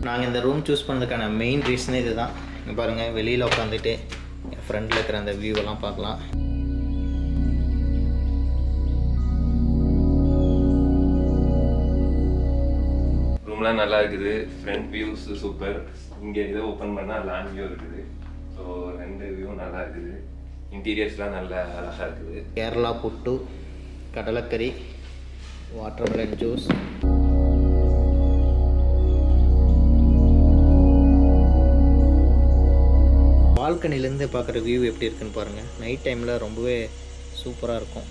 நாங்கள் இந்த room choose பண்ணதுக்கான main ரீசனே இதுதான் இங்கே பாருங்கள் வெளியில் உட்காந்துட்டு என் ஃப்ரண்டில் இருக்கிற அந்த வியூவெல்லாம் பார்க்கலாம் ரூம்லாம் நல்லா இருக்குது ஃப்ரண்ட் வியூஸ் சூப்பர் இங்கே இதை ஓப்பன் பண்ணால் லாங் வியூ இருக்குது ஸோ ரெண்டு வியூ நல்லா இருக்குது இன்டீரியர்ஸ்லாம் நல்லா அழகாக இருக்குது கேரளா புட்டு கடலைக்கறி வாட்டர்மெலன் ஜூஸ் பால்கனிலேருந்து பார்க்குற வியூ எப்படி இருக்குன்னு பாருங்கள் நைட் டைமில் ரொம்பவே சூப்பராக இருக்கும்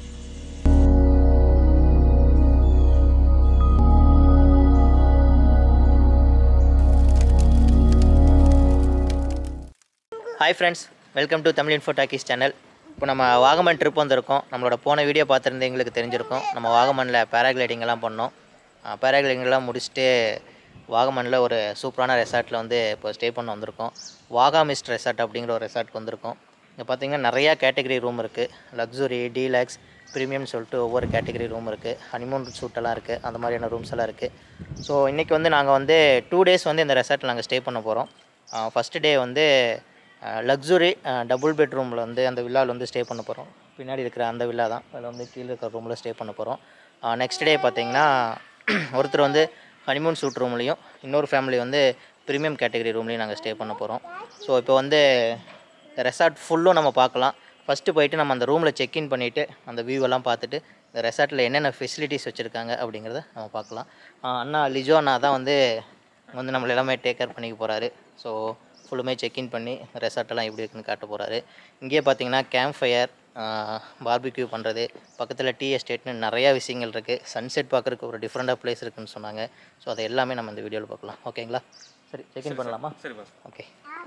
hi friends welcome to Tamil info talkies channel இப்போ நம்ம வாகமன் ட்ரிப் வந்திருக்கோம் நம்மளோட போன வீடியோ பார்த்துருந்து எங்களுக்கு தெரிஞ்சிருக்கும் நம்ம வாகமனில் பேராகிளைடிங் எல்லாம் பண்ணோம் பேராகிளைடிங் எல்லாம் முடிச்சுட்டு வாகமனில் ஒரு சூப்பரான ரெசார்ட்டில் வந்து இப்போ ஸ்டே பண்ண வந்திருக்கோம் வாகா மிஸ்ட் ரெசார்ட் அப்படிங்கிற ஒரு ரெசார்ட்க்கு வந்திருக்கோம் இங்கே பார்த்தீங்கன்னா நிறையா கேட்டகரி ரூம் இருக்குது லக்ஸுரி டீலக்ஸ் ப்ரீமியம்னு சொல்லிட்டு ஒவ்வொரு கேட்டகரி ரூம் இருக்குது ஹனிமூன் சூட்டெல்லாம் இருக்குது அந்த மாதிரியான ரூம்ஸ் எல்லாம் இருக்குது ஸோ இன்றைக்கி வந்து நாங்கள் வந்து டூ டேஸ் வந்து இந்த ரெசார்ட்டில் நாங்கள் ஸ்டே பண்ண போகிறோம் ஃபஸ்ட்டு டே வந்து லக்ஸுரி டபுள் பெட்ரூமில் வந்து அந்த வில்லாவில் வந்து ஸ்டே பண்ண போகிறோம் பின்னாடி இருக்கிற அந்த வில்லா தான் அதில் வந்து கீழே இருக்கிற ரூமில் ஸ்டே பண்ண போகிறோம் நெக்ஸ்ட் டே பார்த்தீங்கன்னா ஒருத்தர் வந்து ஹனிமூன் சூட் ரூம்லேயும் இன்னொரு ஃபேமிலி வந்து ப்ரீமியம் கேட்டகரி ரூம்லேயும் நாங்கள் ஸ்டே பண்ண போகிறோம் ஸோ இப்போ வந்து ரெசார்ட் ஃபுல்லும் நம்ம பார்க்கலாம் ஃபஸ்ட்டு போயிட்டு நம்ம அந்த ரூமில் செக்இன் பண்ணிவிட்டு அந்த வியூ எல்லாம் பார்த்துட்டு இந்த ரெசார்ட்டில் என்னென்ன ஃபெசிலிட்டிஸ் வச்சுருக்காங்க அப்படிங்கிறத நம்ம பார்க்கலாம் ஆஹ் அண்ணா லிஜோ அண்ணா தான் வந்து வந்து நம்மள எல்லாமே டேக் கேர் பண்ணிக்க போகிறாரு ஸோ ஃபுல்லுமே செக்இன் பண்ணி ரெசார்ட்டெல்லாம் எப்படி இருக்குன்னு காட்ட போகிறாரு இங்கேயே பார்த்தீங்கன்னா கேம்ப் ஃபயர் பார்பிக்யூ பண்ணுறது பக்கத்தில் டீ எஸ்டேட்னு நிறையா விஷயங்கள் இருக்குது சன்செட் பார்க்குறதுக்கு ஒரு டிஃப்ரெண்ட்டாக பிளேஸ் இருக்குன்னு சொன்னாங்க ஸோ அதை எல்லாமே நம்ம இந்த வீடியோவில் பார்க்கலாம் ஓகேங்களா சரி செக்இன் பண்ணலாமா சரி பாஸ் ஓகே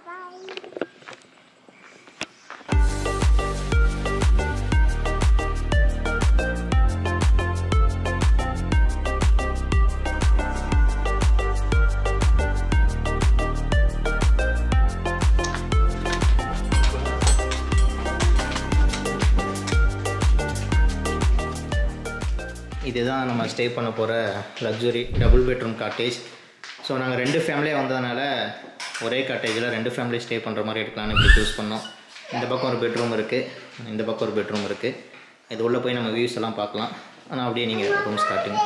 இதுதான் நம்ம ஸ்டே பண்ண போகிற luxury double bedroom cottage so நாங்கள் ரெண்டு ஃபேமிலியாக வந்ததுனால ஒரே காட்டேஜில் ரெண்டு ஃபேமிலி ஸ்டே பண்ணுற மாதிரி எடுக்கலாம்னு இப்படி சூஸ் பண்ணோம் இந்த பக்கம் ஒரு பெட்ரூம் இருக்குது இந்த பக்கம் ஒரு பெட்ரூம் இருக்குது இது உள்ளே போய் நம்ம வியூஸ் எல்லாம் பார்க்கலாம் ஆனால் அப்படியே நீங்கள் ரூம் ஸ்டார்டிங்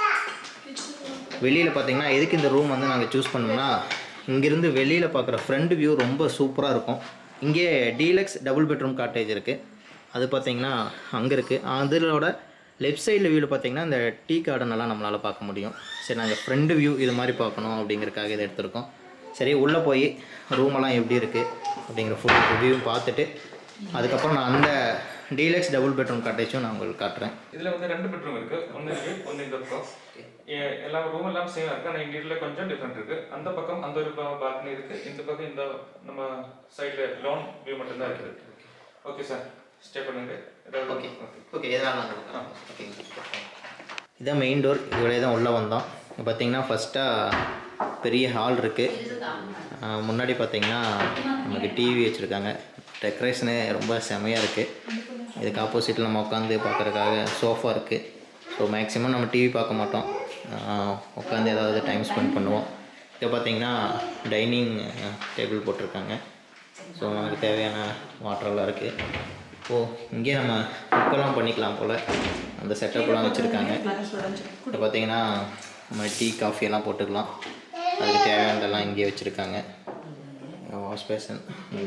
வெளியில் பார்த்தீங்கன்னா எதுக்கு இந்த ரூம் வந்து நாங்கள் சூஸ் பண்ணோம்னா இங்கேருந்து வெளியில் பார்க்குற ஃப்ரண்ட் வியூ ரொம்ப சூப்பராக இருக்கும் இங்கே டீலக்ஸ் டபுள் பெட்ரூம் காட்டேஜ் இருக்குது அது பார்த்தீங்கன்னா அங்கே இருக்குது அதோட லெஃப்ட் சைடில் வியூவில் பார்த்தீங்கன்னா இந்த டீ கார்டன் எல்லாம் நம்மளால் பார்க்க முடியும் சரி நாங்கள் ஃப்ரண்ட் வியூ இது மாதிரி பார்க்கணும் அப்படிங்கிறதுக்காக இதை எடுத்திருக்கோம் சரி உள்ளே போய் ரூமெல்லாம் எப்படி இருக்குது அப்படிங்கிற ஃபுல் ரிவ்யூவும் பார்த்துட்டு அதுக்கப்புறம் நான் அந்த டீலக்ஸ் டபுள் பெட்ரூம் காட்டேஜும் நான் உங்களுக்கு காட்டுறேன் இதுல வந்து ரெண்டு பெட்ரூம் இருக்கு ஒன்னு இருக்கு ஒன்னு இந்த பக்கம் எ- எல்லா ரூம் எல்லாம் சேம் இருக்கு ஆனா இன்டீரியர்ல கொஞ்சம் டிஃபரெண்ட் இருக்கு அந்த பக்கம் அந்த ஒரு பால்கனி இருக்கு இந்த பக்கம் இந்த நம்ம சைடுல லோன் வியூ மட்டும் தான் இருக்கு ஓகே சார் ஸ்டே பண்ணுங்க ஏதாவது ஓகே ஓகே எதனால ஓகே இதான் மெயின் டோர் இவ்வளோ தான் உள்ளே வந்தோம் இங்க பார்த்தீங்கன்னா ஃபஸ்ட்டாக பெரிய ஹால் இருக்குது முன்னாடி பார்த்தீங்கன்னா நமக்கு டிவி வச்சுருக்காங்க டெக்கரேஷனு ரொம்ப செமையாக இருக்குது இதுக்கு ஆப்போசிட்டில் நம்ம உட்காந்து பார்க்குறதுக்காக சோஃபா இருக்குது ஸோ மேக்ஸிமம் நம்ம டிவி பார்க்க மாட்டோம் உட்காந்து ஏதாவது டைம் ஸ்பெண்ட் பண்ணுவோம் இங்கே பார்த்தீங்கன்னா டைனிங் டேபிள் போட்டிருக்காங்க ஸோ நமக்கு தேவையான வாட்டரெல்லாம் இருக்குது ஓ இங்கே நம்ம குக்கெல்லாம் பண்ணிக்கலாம் போல் அந்த செட்டப்லாம் வச்சுருக்காங்க இப்போ பார்த்தீங்கன்னா நம்ம டீ காஃபி எல்லாம் போட்டுக்கலாம் அதுக்கு தேவையானதெல்லாம் இங்கேயே வச்சுருக்காங்க வாஷ் பேசன்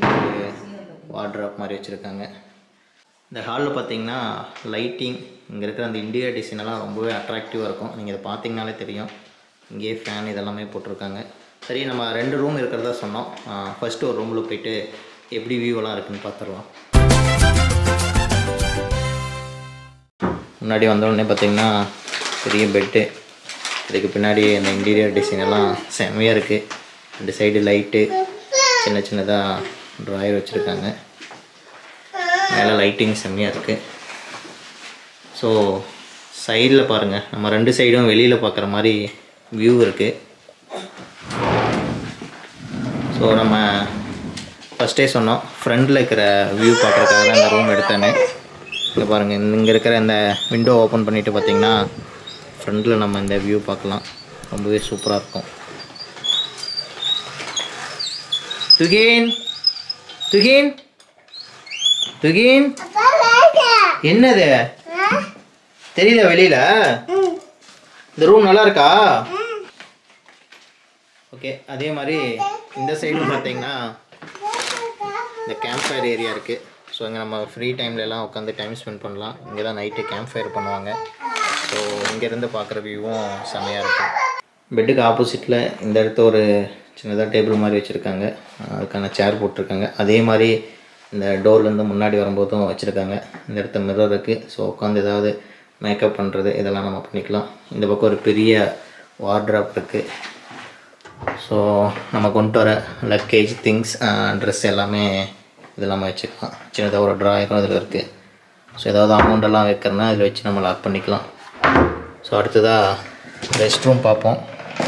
வார்ட்ராப் மாதிரி வச்சுருக்காங்க இந்த ஹாலில் பார்த்தீங்கன்னா லைட்டிங் இங்கே இருக்கிற அந்த இன்டீரியர் டிசைன் எல்லாம் ரொம்பவே அட்ராக்டிவாக இருக்கும் நீங்கள் இதை பார்த்தீங்கனாலே தெரியும் இங்கேயே ஃபேன் இதெல்லாமே போட்டிருக்காங்க சரி நம்ம ரெண்டு ரூம் இருக்கிறதா சொன்னோம் ஃபஸ்ட்டு ஒரு ரூமில் போயிட்டு எப்படி வியூவெல்லாம் இருக்குன்னு பார்த்துடலாம் முன்னாடி வந்த உடனே பார்த்தீங்கன்னா பெரிய பெட்டு இதுக்கு பின்னாடி அந்த இன்டீரியர் டிசைன் எல்லாம் செம்மையாக இருக்குது ரெண்டு சைடு லைட்டு சின்ன சின்னதாக ட்ராயர் வச்சுருக்காங்க மேலே லைட்டிங் செம்மையாக இருக்குது ஸோ சைடில் பாருங்கள் நம்ம ரெண்டு சைடும் வெளியில் பார்க்குற மாதிரி வியூ இருக்குது ஸோ நம்ம ஃபஸ்ட்டே சொன்னோம் ஃப்ரண்டில் இருக்கிற வியூ பார்க்குறதுக்காக தான் இந்த ரூம் எடுத்தேன்னு இங்கே பாருங்கள் இங்கே இருக்கிற இந்த விண்டோ ஓப்பன் பண்ணிவிட்டு பார்த்தீங்கன்னா ஃப்ரண்டில் நம்ம இந்த வியூ பார்க்கலாம் ரொம்பவே சூப்பராக இருக்கும் துகின் துகின் துகின் என்னது தெரியல வெளியில இந்த ரூம் நல்லா இருக்கா ஓகே அதே மாதிரி இந்த சைடும் பார்த்தீங்கன்னா இந்த கேம்ப் ஃபயர் ஏரியா இருக்குது ஸோ இங்கே நம்ம ஃப்ரீ டைம்லலாம் உட்காந்து டைம் ஸ்பெண்ட் பண்ணலாம் இங்கே தான் நைட்டு கேம்ப் ஃபயர் பண்ணுவாங்க ஸோ இங்கேருந்து பார்க்குற வியூவும் செமையாக இருக்கும் பெட்டுக்கு ஆப்போசிட்டில் இந்த இடத்த ஒரு சின்னதாக டேபிள் மாதிரி வச்சுருக்காங்க அதுக்கான சேர் போட்டிருக்காங்க அதே மாதிரி இந்த டோர்லேருந்து முன்னாடி வரும்போதும் வச்சுருக்காங்க இந்த இடத்த மிரர் இருக்குது ஸோ உட்காந்து ஏதாவது மேக்கப் பண்ணுறது இதெல்லாம் நம்ம பண்ணிக்கலாம் இந்த பக்கம் ஒரு பெரிய வார்ட்ராப் இருக்குது ஸோ நம்ம கொண்டு வர லக்கேஜ் திங்ஸ் ட்ரெஸ் எல்லாமே இது நம்ம வச்சுக்கலாம் சின்னதாக ஒரு ட்ராயரும் இதில் இருக்குது ஸோ ஏதாவது அமௌண்ட்டெல்லாம் வைக்கிறனா இதில் வச்சு நம்ம லாக் பண்ணிக்கலாம் ஸோ அடுத்ததாக ரெஸ்ட் ரூம் பார்ப்போம்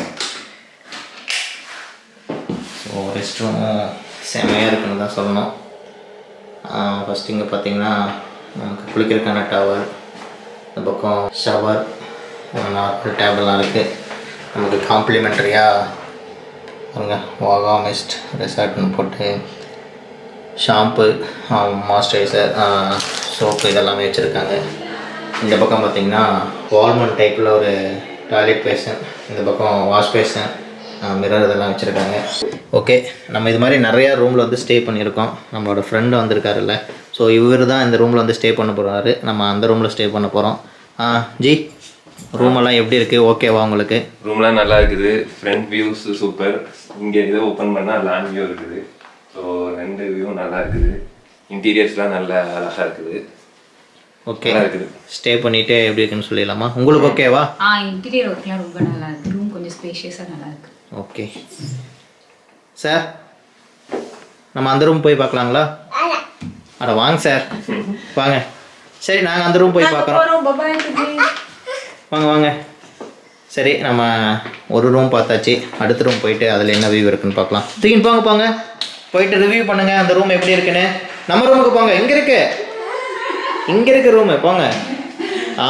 ஸோ ரெஸ்ட் ரூமும் செமையாக இருக்குன்னு தான் சொல்லணும் ஃபஸ்ட் இங்கே பார்த்தீங்கன்னா நமக்கு குளிக்கிறதுக்கான டவர் இந்த பக்கம் ஷவர் நார்மல் டேபிள்லாம் இருக்குது நமக்கு காம்ப்ளிமெண்ட்ரியாக பாருங்க வாகா மிஸ்ட் ரெசார்ட்னு போட்டு ஷாம்பு மாய்ஸ்சரைசர் சோப்பு இதெல்லாமே வச்சுருக்காங்க இந்த பக்கம் பார்த்தீங்கன்னா வால்மன் டைப்பில் ஒரு டாய்லெட் பேசன் இந்த பக்கம் வாஷ் பேசன் மிரர் இதெல்லாம் வச்சுருக்காங்க ஓகே நம்ம இது மாதிரி நிறையா ரூமில் வந்து ஸ்டே பண்ணியிருக்கோம் நம்மளோட ஃப்ரெண்டு வந்திருக்காருல்ல ஸோ இவர் தான் இந்த ரூமில் வந்து ஸ்டே பண்ண போகிறாரு நம்ம அந்த ரூமில் ஸ்டே பண்ண போகிறோம் ஜி ரூமெல்லாம் எப்படி இருக்குது ஓகேவா உங்களுக்கு ரூம்லாம் நல்லா இருக்குது ஃப்ரண்ட் வியூஸ் சூப்பர் இங்கே இதை ஓப்பன் பண்ணால் லேண்ட் வியூ இருக்குது ஸோ ரெண்டு வியூ நல்லா இருக்குது இன்டீரியர்ஸ்லாம் நல்ல அழகாக இருக்குது ஓகே நல்லா இருக்குது ஸ்டே பண்ணிவிட்டு எப்படி இருக்குன்னு சொல்லிடலாமா உங்களுக்கு ஓகேவா ஆ இன்டீரியர் ஒர்க்லாம் ரொம்ப நல்லா இருக்கு ரூம் கொஞ்சம் ஸ்பேஷியஸாக நல்லா இருக்கு ஓகே சார் நம்ம அந்த ரூம் போய் பார்க்கலாங்களா அட வாங்க சார் வாங்க சரி நாங்கள் அந்த ரூம் போய் பார்க்குறோம் வாங்க வாங்க சரி நம்ம ஒரு ரூம் பார்த்தாச்சு அடுத்த ரூம் போயிட்டு அதில் என்ன வியூ இருக்குன்னு பார்க்கலாம் தூக்கின்னு போங்க போங்க போயிட்டு ரிவ்யூ பண்ணுங்க அந்த ரூம் எப்படி இருக்குன்னு நம்ம ரூமுக்கு போங்க எங்கே இருக்கு இங்கே இருக்கு ரூமு போங்க ஆ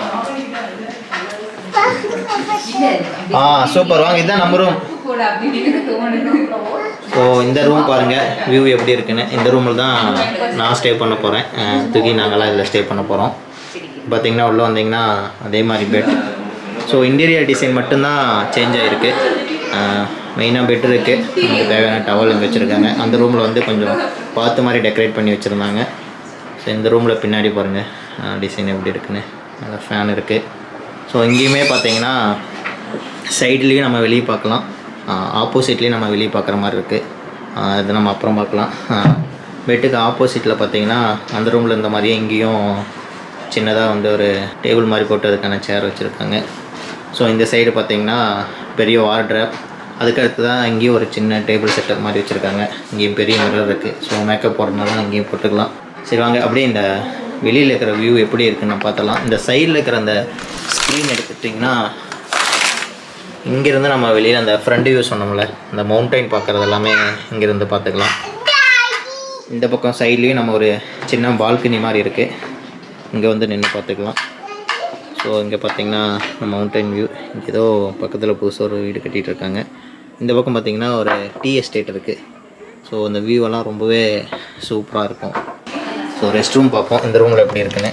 ஆ சூப்பர் வாங்க இதுதான் நம்ம ரூம் கூட அப்படின்னு தோணுது ஸோ இந்த ரூம் பாருங்கள் வியூ எப்படி இருக்குன்னு இந்த ரூமில் தான் நான் ஸ்டே பண்ண போகிறேன் தூக்கி நாங்களாம் இதில் ஸ்டே பண்ண போகிறோம் பார்த்தீங்கன்னா உள்ளே வந்தீங்கன்னா அதே மாதிரி பெட் ஸோ இன்டீரியர் டிசைன் மட்டும்தான் சேஞ்ச் ஆகிருக்கு மெயினாக பெட் இருக்குது நமக்கு தேவையான டவல் இங்கே வச்சுருக்காங்க அந்த ரூமில் வந்து கொஞ்சம் பார்த்து மாதிரி டெக்கரேட் பண்ணி வச்சுருந்தாங்க ஸோ இந்த ரூமில் பின்னாடி பாருங்கள் டிசைன் எப்படி இருக்குன்னு நல்லா ஃபேன் இருக்குது ஸோ இங்கேயுமே பார்த்தீங்கன்னா சைட்லேயும் நம்ம வெளியே பார்க்கலாம் ஆப்போசிட்லேயும் நம்ம வெளியே பார்க்குற மாதிரி இருக்குது இது நம்ம அப்புறம் பார்க்கலாம் பெட்டுக்கு ஆப்போசிட்டில் பார்த்தீங்கன்னா அந்த ரூமில் இருந்த மாதிரியே இங்கேயும் சின்னதாக வந்து ஒரு டேபிள் மாதிரி போட்டு அதுக்கான சேர் வச்சுருக்காங்க ஸோ இந்த சைடு பார்த்தீங்கன்னா பெரிய வார்ட்ரப் அதுக்கு அடுத்து தான் இங்கேயும் ஒரு சின்ன டேபிள் செட்டப் மாதிரி வச்சுருக்காங்க இங்கேயும் பெரிய மிரர் இருக்குது ஸோ மேக்கப் போடுறதுனால இங்கேயும் போட்டுக்கலாம் சரி வாங்க அப்படியே இந்த வெளியில் இருக்கிற வியூ எப்படி இருக்குன்னு நம்ம பார்த்தலாம் இந்த சைடில் இருக்கிற அந்த ஸ்க்ரீன் எடுத்துட்டிங்கன்னா இங்கேருந்து நம்ம வெளியில் அந்த ஃப்ரண்ட் வியூ சொன்னோம்ல அந்த மவுண்டைன் பார்க்குறது எல்லாமே இங்கேருந்து பார்த்துக்கலாம் இந்த பக்கம் சைட்லேயும் நம்ம ஒரு சின்ன பால்கனி மாதிரி இருக்குது இங்கே வந்து நின்று பார்த்துக்கலாம் ஸோ இங்கே பார்த்தீங்கன்னா மவுண்டைன் வியூ இங்கே ஏதோ பக்கத்தில் புதுசாக ஒரு வீடு கட்டிகிட்டு இருக்காங்க இந்த பக்கம் பார்த்தீங்கன்னா ஒரு டீ எஸ்டேட் இருக்குது ஸோ அந்த வியூவெல்லாம் ரொம்பவே சூப்பராக இருக்கும் ஸோ ரெஸ்ட் ரூம் பார்ப்போம் இந்த ரூமில் எப்படி இருக்குன்னு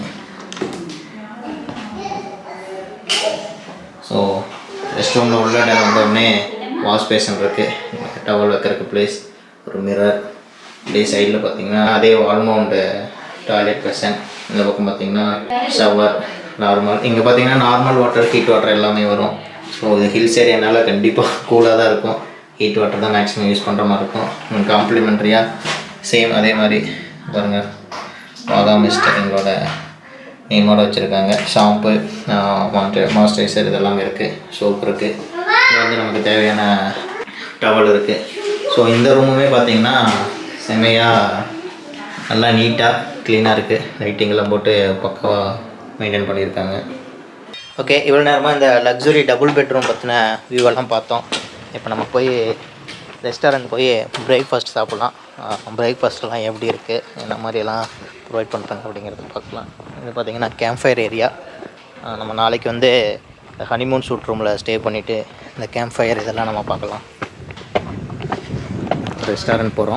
ஸோ ரெஸ்ட் ரூமில் உள்ள வந்தோடனே வாஷ் பேஷன் இருக்குது டவல் வைக்கிறதுக்கு ப்ளேஸ் ஒரு மிரர் அப்படியே சைடில் பார்த்தீங்கன்னா அதே வால்மவுண்டு டாய்லெட் பேஷன் இந்த பக்கம் பார்த்தீங்கன்னா ஷவர் நார்மல் இங்கே பார்த்தீங்கன்னா நார்மல் வாட்டர் ஹீட் வாட்டர் எல்லாமே வரும் ஸோ இது ஹில்ஸ் ஏரியானால கண்டிப்பாக கூலாக தான் இருக்கும் ஹீட் வாட்டர் தான் மேக்ஸிமம் யூஸ் பண்ணுற மாதிரி இருக்கும் காம்ப்ளிமெண்ட்ரியாக சேம் அதே மாதிரி பாருங்கள் வாகா மிஸ்டர் எங்களோட நேமோட வச்சுருக்காங்க ஷாம்பு மாய்ஸ்சரைசர் இதெல்லாம் இருக்குது சோப் இருக்குது இது வந்து நமக்கு தேவையான டவல் இருக்குது ஸோ இந்த ரூமுமே பார்த்தீங்கன்னா செம்மையாக நல்லா நீட்டாக க்ளீனாக இருக்குது லைட்டிங்கெல்லாம் போட்டு பக்காவாக மெயின்டைன் பண்ணியிருக்காங்க ஓகே இவ்வளோ நேரமாக இந்த லக்ஸுரி டபுள் பெட்ரூம் பற்றின வியூவெல்லாம் பார்த்தோம் இப்போ நம்ம போய் ரெஸ்டாரண்ட் போய் பிரேக்ஃபாஸ்ட் சாப்பிட்லாம் பிரேக்ஃபாஸ்ட்லாம் எப்படி இருக்குது என்ன மாதிரியெல்லாம் ப்ரொவைட் பண்ணுறாங்க அப்படிங்கிறத பார்க்கலாம் இது பார்த்திங்கன்னா கேம்ப் ஃபயர் ஏரியா நம்ம நாளைக்கு வந்து இந்த ஹனிமூன் சூட் ரூமில் ஸ்டே பண்ணிவிட்டு இந்த கேம்ப் ஃபயர் இதெல்லாம் நம்ம பார்க்கலாம் ரெஸ்டாரண்ட் போகிறோம்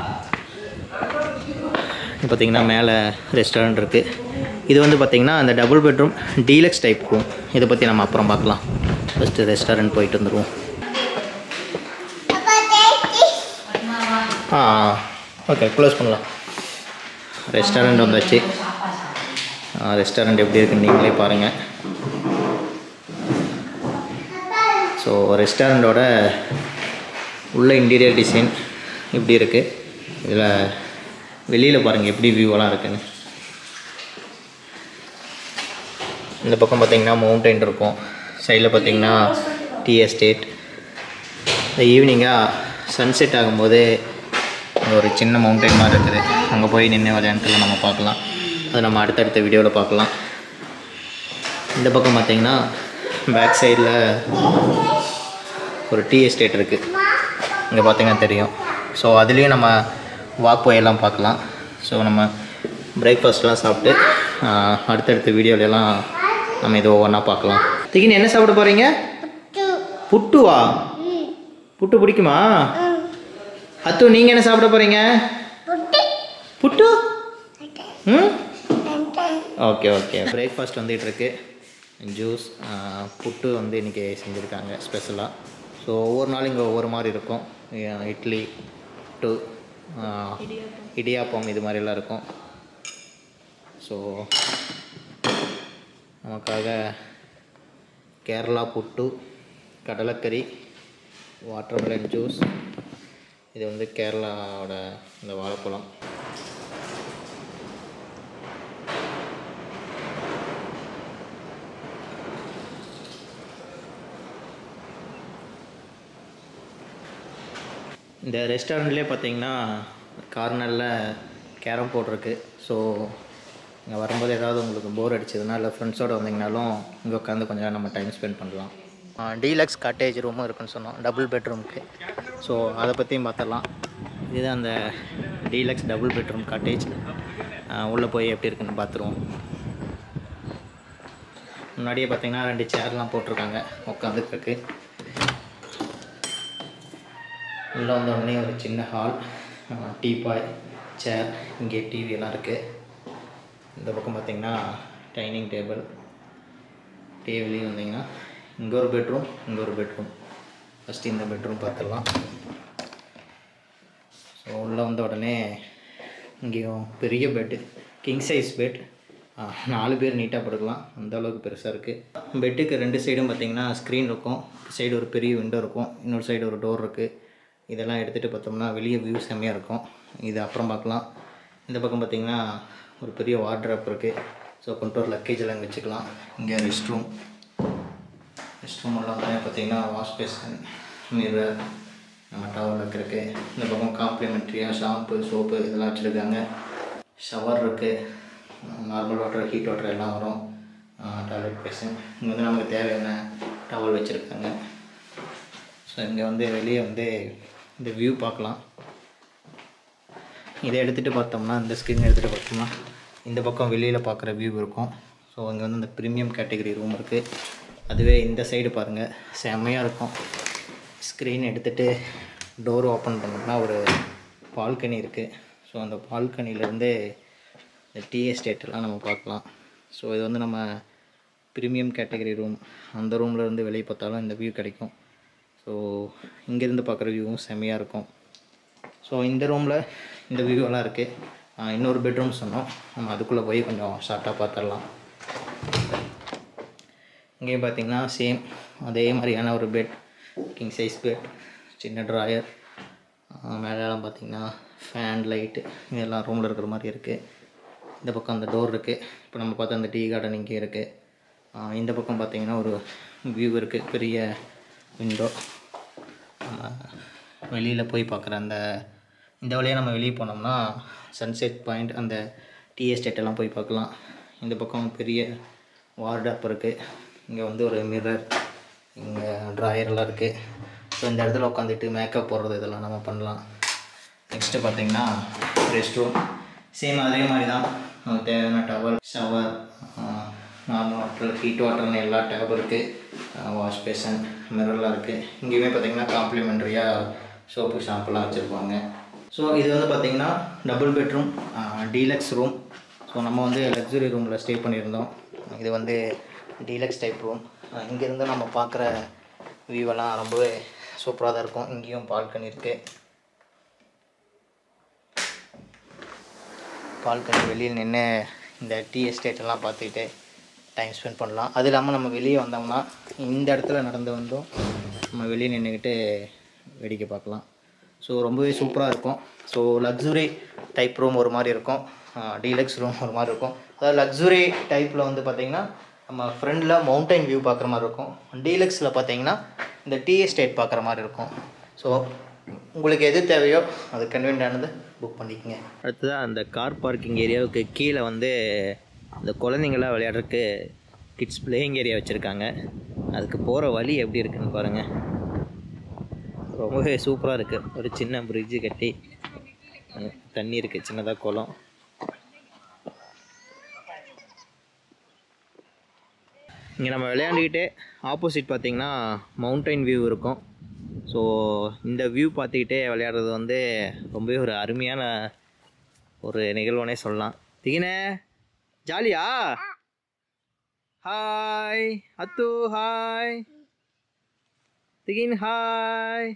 இப்போ பார்த்தீங்கன்னா மேலே ரெஸ்டாரண்ட் இருக்குது இது வந்து பார்த்திங்கன்னா அந்த double bedroom deluxe type room இதை பற்றி நம்ம அப்புறம் பார்க்கலாம் ஃபஸ்ட்டு ரெஸ்டாரண்ட் போயிட்டு வந்துடுவோம் ஆ ஓகே க்ளோஸ் பண்ணலாம் ரெஸ்டாரண்ட் வந்தாச்சு ரெஸ்டாரண்ட் எப்படி இருக்குன்னு நீங்களே பாருங்கள் ஸோ ரெஸ்டாரண்ட்டோட உள்ள இன்டீரியர் டிசைன் இப்படி இருக்குது இதில் வெளியில் பாருங்கள் எப்படி வியூவெல்லாம் இருக்குன்னு இந்த பக்கம் பார்த்தீங்கன்னா மவுண்டைன் இருக்கும் சைடில் பார்த்தீங்கன்னா டீ எஸ்டேட் இந்த ஈவினிங்காக சன்செட் ஆகும்போது அங்கே ஒரு சின்ன மவுண்டைன் மாதிரி இருக்குது அங்கே போய் நின்று விளையாண்டுல நம்ம பார்க்கலாம் அது நம்ம அடுத்தடுத்த வீடியோவில் பார்க்கலாம் இந்த பக்கம் பார்த்தீங்கன்னா பேக் சைடில் ஒரு டீ எஸ்டேட் இருக்குது இங்கே பார்த்தீங்கன்னா தெரியும் ஸோ அதுலேயும் நம்ம வாக் எல்லாம் பார்க்கலாம் ஸோ நம்ம பிரேக்ஃபாஸ்ட்லாம் சாப்பிட்டு ஆஹ், அடுத்தடுத்த வீடியோலலாம் நம்ம இது ஒவ்வொன்றா பார்க்கலாம் திகின் என்ன சாப்பிட போகிறீங்க புட்டுவா புட்டு பிடிக்குமா அத்து நீங்கள் என்ன சாப்பிட போகிறீங்க புட்டு ம் ஓகே ஓகே பிரேக்ஃபாஸ்ட் வந்துட்டு இருக்கு ஜூஸ் புட்டு வந்து இன்றைக்கி செஞ்சுருக்காங்க ஸ்பெஷலாக ஸோ ஒவ்வொரு நாளும் இங்கே ஒவ்வொரு மாதிரி இருக்கும் அஹ் இட்லி புட்டு ஆஹ் இடியாப்பம் இது மாதிரிலாம் இருக்கும் ஸோ நமக்காக கேரளா புட்டு கடலைக்கறி வாட்டர்மெலன் ஜூஸ் இது வந்து கேரளாவோட இந்த வாழைப்பழம் இந்த ரெஸ்டாரண்ட்லேயே பார்த்தீங்கன்னா கார்னரில் கேரம் போர்ட் இருக்குது ஸோ இங்கே வரும்போது ஏதாவது உங்களுக்கு போர் அடிச்சதுன்னா இல்லை ஃப்ரெண்ட்ஸோடு வந்தீங்கனாலும் இங்கே உட்காந்து கொஞ்சம் நேரம் நம்ம டைம் ஸ்பெண்ட் பண்ணலாம் டீலக்ஸ் காட்டேஜ் ரூமும் இருக்குன்னு சொன்னோம் டபுள் பெட்ரூம்க்கு ஸோ அதை பற்றியும் பார்த்துடலாம் இதுதான் அந்த டீலக்ஸ் டபுள் பெட்ரூம் காட்டேஜ் உள்ளே போய் எப்படி இருக்குன்னு பார்த்துருவோம் முன்னாடியே பார்த்தீங்கன்னா ரெண்டு சேர்லாம் போட்டிருக்காங்க உட்காந்துருக்கு உள்ளே வந்த உடனே ஒரு சின்ன ஹால் டீபாய் சேர் இங்கே டிவி எல்லாம் இருக்குது இந்த பக்கம் பார்த்தீங்கன்னா டைனிங் டேபிள் டிவிலையும் வந்தீங்கன்னா இங்கே ஒரு பெட்ரூம் இங்கே ஒரு பெட்ரூம் ஃபஸ்ட்டு இந்த பெட்ரூம் பார்த்துடலாம் ஸோ உள்ளே வந்த உடனே இங்கேயும் பெரிய பெட்டு கிங் சைஸ் பெட் நாலு பேர் நீட்டாக படுக்கலாம் அந்த அளவுக்கு பெருசாக இருக்குது பெட்டுக்கு ரெண்டு சைடும் பார்த்தீங்கன்னா ஸ்க்ரீன் இருக்கும் சைடு ஒரு பெரிய விண்டோ இருக்கும் இன்னொரு சைடு ஒரு டோர் இருக்குது இதெல்லாம் எடுத்துகிட்டு பார்த்தோம்னா வெளியே வியூ செம்மையாக இருக்கும் இது அப்புறம் பார்க்கலாம் இந்த பக்கம் பார்த்தீங்கன்னா ஒரு பெரிய வார்ட்ராப் இருக்குது ஸோ கொண்டு ஒரு லக்கேஜ் எல்லாம் வச்சுக்கலாம் இங்கே ரெஸ்ட் ரூம் ரெஸ்ட் ரூம் எல்லாம் பார்த்தீங்கன்னா வாஷ் பேசன் மிரர் நம்ம டவல் வைக்கிறதுக்கு இந்த பக்கம் காம்ப்ளிமெண்ட்ரியாக ஷாம்பு சோப்பு இதெல்லாம் வச்சுருக்காங்க ஷவர் இருக்குது நார்மல் வாட்டர் ஹீட் வாட்டர் எல்லாம் வரும் டாய்லெட் பேசன் இங்கே வந்து நமக்கு தேவையான டவல் வச்சுருக்காங்க ஸோ இங்கே வந்து வெளியே வந்து இந்த வியூ பார்க்கலாம் இதை எடுத்துகிட்டு பார்த்தோம்னா இந்த ஸ்க்ரீன் எடுத்துகிட்டு பார்த்தோம்னா இந்த பக்கம் வெளியில் பார்க்குற வியூ இருக்கும் ஸோ இங்கே வந்து இந்த ப்ரீமியம் கேட்டகரி ரூம் இருக்குது அதுவே இந்த சைடு பாருங்கள் செம்மையாக இருக்கும் ஸ்க்ரீன் எடுத்துகிட்டு டோர் ஓப்பன் பண்ணோம்னா ஒரு பால்கனி இருக்குது ஸோ அந்த பால்கனிலேருந்து இந்த டீ எஸ்டேட்டெல்லாம் நம்ம பார்க்கலாம் ஸோ இது வந்து நம்ம ப்ரீமியம் கேட்டகரி ரூம் அந்த ரூமில் இருந்து வெளியே பார்த்தாலும் இந்த வியூ கிடைக்கும் ஸோ இங்கேருந்து பார்க்குற வியூவும் செம்மையாக இருக்கும் ஸோ இந்த ரூமில் இந்த வியூவெல்லாம் இருக்குது இன்னொரு பெட்ரூம் சொன்னோம் நம்ம அதுக்குள்ளே போய் கொஞ்சம் ஷார்ட்டாக பார்த்துடலாம் இங்கேயும் பார்த்தீங்கன்னா சேம் அதே மாதிரியான ஒரு பெட் கிங் சைஸ் பெட் சின்ன ட்ராயர் மேலெல்லாம் பார்த்தீங்கன்னா ஃபேன் லைட்டு இதெல்லாம் ரூமில் இருக்கிற மாதிரி இருக்குது இந்த பக்கம் அந்த டோர் இருக்குது இப்போ நம்ம பார்த்தா அந்த டீ கார்டன் இங்கே இருக்குது இந்த பக்கம் பார்த்தீங்கன்னா ஒரு வியூ இருக்குது பெரிய விண்டோ வெளியில் போய் பார்க்குற அந்த இந்த வழியாக நம்ம வெளியே போனோம்னா சன்செட் பாயிண்ட் அந்த டீ எஸ்டேட் எல்லாம் போய் பார்க்கலாம் இந்த பக்கம் பெரிய வார்டப் இருக்குது இங்கே வந்து ஒரு மிரர் இங்கே ட்ராயர்லாம் இருக்குது ஸோ இந்த இடத்துல உட்காந்துட்டு மேக்கப் போடுறது இதெல்லாம் நம்ம பண்ணலாம் நெக்ஸ்ட்டு பார்த்தீங்கன்னா ரெஸ்ட் ரூம் சேம் அதே மாதிரி தான் நமக்கு தேவையான towel shower normal water heat வாட்டர்னு எல்லா டேப் இருக்குது வாஷ் பேசன் மிரர்லாம் இருக்குது இங்கேயுமே பார்த்தீங்கன்னா காம்ப்ளிமெண்ட்ரியாக சோப்பு ஷாம்பெல்லாம் வச்சுருப்பாங்க ஸோ இது வந்து பார்த்திங்கன்னா double bedroom deluxe room so நம்ம வந்து லக்ஸுரி ரூமில் ஸ்டே பண்ணியிருந்தோம் இது வந்து டீலக்ஸ் டைப் ரூம் இங்கேருந்து நம்ம பார்க்குற வியூவெல்லாம் ரொம்பவே சூப்பராக தான் இருக்கும் இங்கேயும் பால்கனி இருக்குது பால்கனி வெளியில் நின்று இந்த டீ எஸ்டேட் எல்லாம் பார்த்துக்கிட்டு டைம் ஸ்பெண்ட் பண்ணலாம் அது இல்லாமல் நம்ம வெளியே வந்தோம்னா இந்த இடத்துல நடந்து வந்தோம் நம்ம வெளியே நின்றுக்கிட்டு வேடிக்கை பார்க்கலாம் ஸோ ரொம்பவே சூப்பராக இருக்கும் ஸோ லக்ஸுரி டைப் ரூம் ஒரு மாதிரி இருக்கும் டீலக்ஸ் ரூம் ஒரு மாதிரி இருக்கும் அதாவது லக்ஸுரி டைப்பில் வந்து பார்த்திங்கன்னா நம்ம ஃப்ரண்டில் மவுண்டைன் வியூ பார்க்குற மாதிரி இருக்கும் டீலக்ஸில் பார்த்தீங்கன்னா இந்த டீ எஸ்டேட் பார்க்குற மாதிரி இருக்கும் ஸோ உங்களுக்கு எது தேவையோ அது கன்வீனியானது புக் பண்ணிக்கோங்க அடுத்ததாக அந்த கார் பார்க்கிங் ஏரியாவுக்கு கீழே வந்து இந்த குழந்தைங்களாம் விளையாடுறதுக்கு கிட்ஸ் பிளேயிங் ஏரியா வச்சுருக்காங்க அதுக்கு போகிற வழி எப்படி இருக்குன்னு பாருங்கள் ரொம்பவே சூப்பராக இருக்குது ஒரு சின்ன பிரிட்ஜு கட்டி அங்க தண்ணி இருக்குது சின்னதாக குளம் இங்கே நம்ம விளையாண்டுக்கிட்டே ஆப்போசிட் பார்த்திங்கன்னா மவுண்டைன் வியூ இருக்கும் ஸோ இந்த வியூ பார்த்துக்கிட்டே விளையாடுறது வந்து ரொம்பவே ஒரு அருமையான ஒரு நிகழ்வுனே சொல்லலாம் திகினே ஜாலியா ஹாய் அத்து ஹாய் திகின் ஹாய்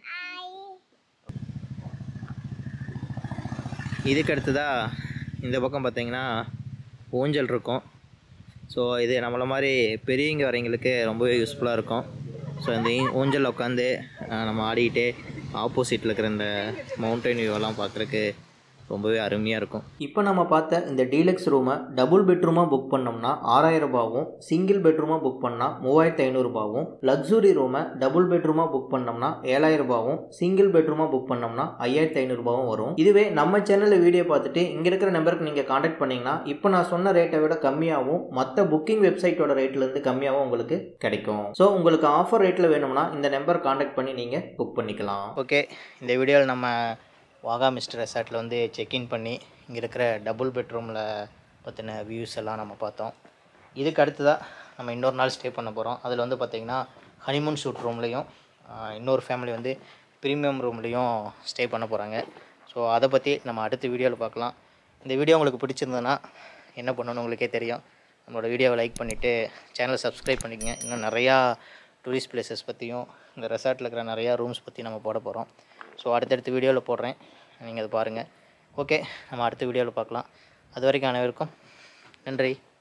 இதுக்கு அடுத்ததா இந்த பக்கம் பார்த்தீங்கன்னா ஊஞ்சல் இருக்கும் ஸோ இது நம்மளை மாதிரி பெரியவங்க வரவங்களுக்கு ரொம்பவே யூஸ்ஃபுல்லாக இருக்கும் ஸோ இந்த ஈ- ஊஞ்சல்ல உட்காந்து நம்ம ஆடிக்கிட்டே ஆப்போசிட்டில் இருக்கிற இந்த மவுண்டைன் வியூவெல்லாம் பார்க்குறக்கு ரொம்பவே அருமையாக இருக்கும் இப்போ நம்ம பார்த்த இந்த டீலக்ஸ் ரூமை டபுள் பெட்ரூமாக புக் பண்ணோம்னா ஆறாயிரம் ரூபாவும் சிங்கிள் பெட்ரூமாக புக் பண்ணால் மூவாயிரத்து ஐநூறுபாவும் லக்ஸுரி ரூமை டபுள் பெட்ரூமாக புக் பண்ணோம்னா ஏழாயிரம் ரூபாவும் சிங்கிள் பெட்ரூமாக புக் பண்ணோம்னா ஐயாயிரத்து ஐநூறுபாவும் வரும் இதுவே நம்ம சேனலில் வீடியோ பார்த்துட்டு இங்கே இருக்கிற நம்பருக்கு நீங்கள் காண்டாக்ட் பண்ணிங்கன்னா இப்போ நான் சொன்ன ரேட்டை விட கம்மியாகவும் மற்ற புக்கிங் வெப்சைட்டோட ரேட்லேருந்து கம்மியாகவும் உங்களுக்கு கிடைக்கும் ஸோ உங்களுக்கு ஆஃபர் ரேட்டில் வேணும்னா இந்த நம்பர் காண்டாக்ட் பண்ணி நீங்கள் புக் பண்ணிக்கலாம் ஓகே இந்த வீடியோவில் நம்ம வாகா மிஸ்டர் ரெசார்ட்டில் வந்து செக்இன் பண்ணி இங்கே இருக்கிற டபுள் பெட்ரூமில் பற்றின வியூஸ் எல்லாம் நம்ம பார்த்தோம் இதுக்கு அடுத்ததாக நம்ம இன்னொரு நாள் ஸ்டே பண்ண போகிறோம் அதில் வந்து பார்த்திங்கன்னா ஹனிமூன் ஷூட் ரூம்லேயும் இன்னொரு ஃபேமிலி வந்து ப்ரீமியம் ரூம்லேயும் ஸ்டே பண்ண போகிறாங்க ஸோ அதை பற்றி நம்ம அடுத்த வீடியோவில் பார்க்கலாம் இந்த வீடியோ உங்களுக்கு பிடிச்சிருந்ததுன்னா என்ன பண்ணணும்னு உங்களுக்கே தெரியும் நம்மளோட வீடியோவை லைக் பண்ணிவிட்டு சேனலை சப்ஸ்கிரைப் பண்ணிக்கங்க இன்னும் நிறையா டூரிஸ்ட் பிளேசஸ் பற்றியும் இந்த ரெசார்ட்டில் இருக்கிற நிறையா ரூம்ஸ் பற்றி நம்ம போட போகிறோம் ஸோ அடுத்தடுத்த வீடியோவில் போடுறேன் நீங்கள் அதை பாருங்கள் ஓகே நம்ம அடுத்த வீடியோவில் பார்க்கலாம் அது வரைக்கும் அனைவருக்கும் நன்றி